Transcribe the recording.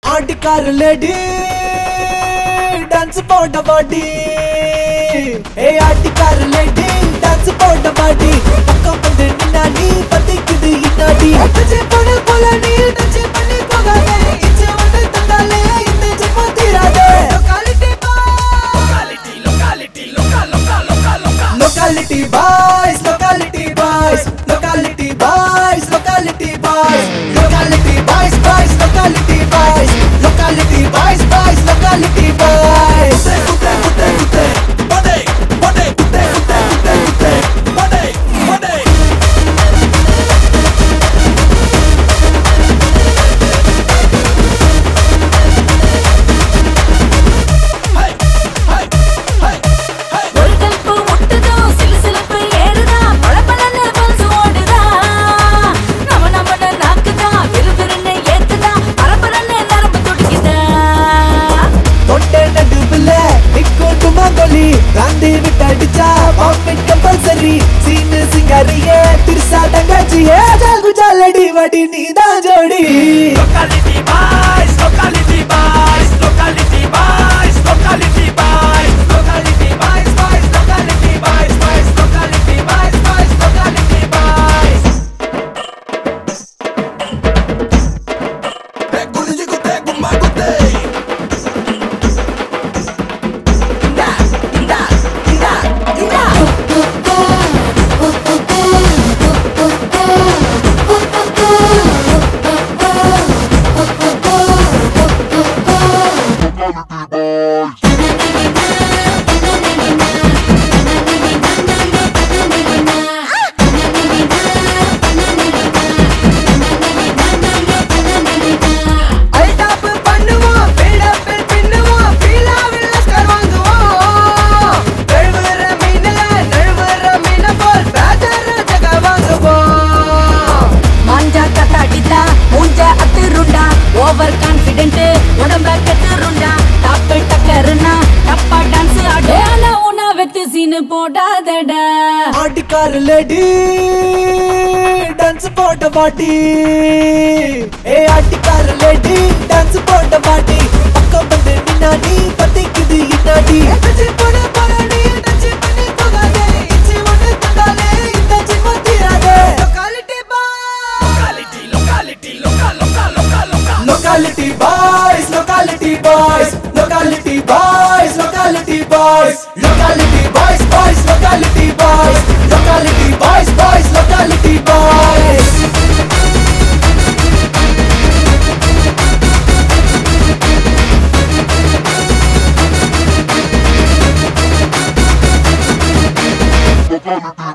ஆட்டிக்கார lady dance போட்ட பாட்டி ஏ ஆட்டிக்கார lady dance போட்ட பாட்டி பக்கம் வந்து நின்னாடி பத்திக்குது இன்னாடி டச்சு பண்ண போல நீ டச்சு பண்ணி போகாதே இச்சு வந்து தந்தாலே இந்த ஜென்மம் தீராதே locality boys locality boys locality boys locality boys locality boys boys locality boys locality boys boys locality boys kutte kutte kutte bade bade kutte kutte kutte kutte bade bade ஒரு கல்பு முட்டுதோ சிலுசிலுப்பு ஏறுதா பளபளன்னு பல்ஸ் ஓடுதா நம நமன நாக்குதா விறுவிறுன்னு ஏத்துதா பரபரன்னு நரம்பு துடிக்குதா தொட்டே நடுவுல நிக்கும் துமாங்கொலி காந்தி விட்டடிச்சா பாம்பெட் கம்பல்சரி சீனு சிங்காரியே திருசா தங்கச்சியே ஜாகு ஜாலடி வடி நீதான் ஜோடி Locality boys, locality boys, locality boys, locality boys, locality boys, boys, locality boys, boys, locality boys, boys, locality boys. Hey, gulli gutte, gumma gutte. Inda, inda, inda, inda. Altaf பண்ணுவோம் பில்டப் பின்னுவோம் பீலாவில் லஸ்கர் வாங்குவோம் நழுவுற மீன்ல நழுவுற மீன போல் பேஜர் ஜக வாங்குவோம் மாஞ்சா கத்தாடித்தா மூஞ்ச அத்துருண்டா ஓவர் கான்ஃபிடென்ட் உடம்ப கெத்துருண்டா top டக்கருனா டப்பா dance ஆடு ஆனா உன வெத்து சீனு போடாதடா ஆட்டிக்கார லேடி டான்ஸ் போட்ட பாட்டி ஏ ஆட்டிக்கார லேடி டான்ஸ் போட்ட பாட்டி பக்கம் வந்து நின்னாடி பத்திக்குது இன்னாடி டச்சு பண்ண போற நீ டச்சு பண்ணி போகாதே இச்சு ஒண்ணு தந்தாலே இந்த ஜென்மம் தீராதே locality Locality, locality, local, local, local, local. locality boys locality boys locality boys locality boys locality boys boys locality boys locality boys boys locality boys Locality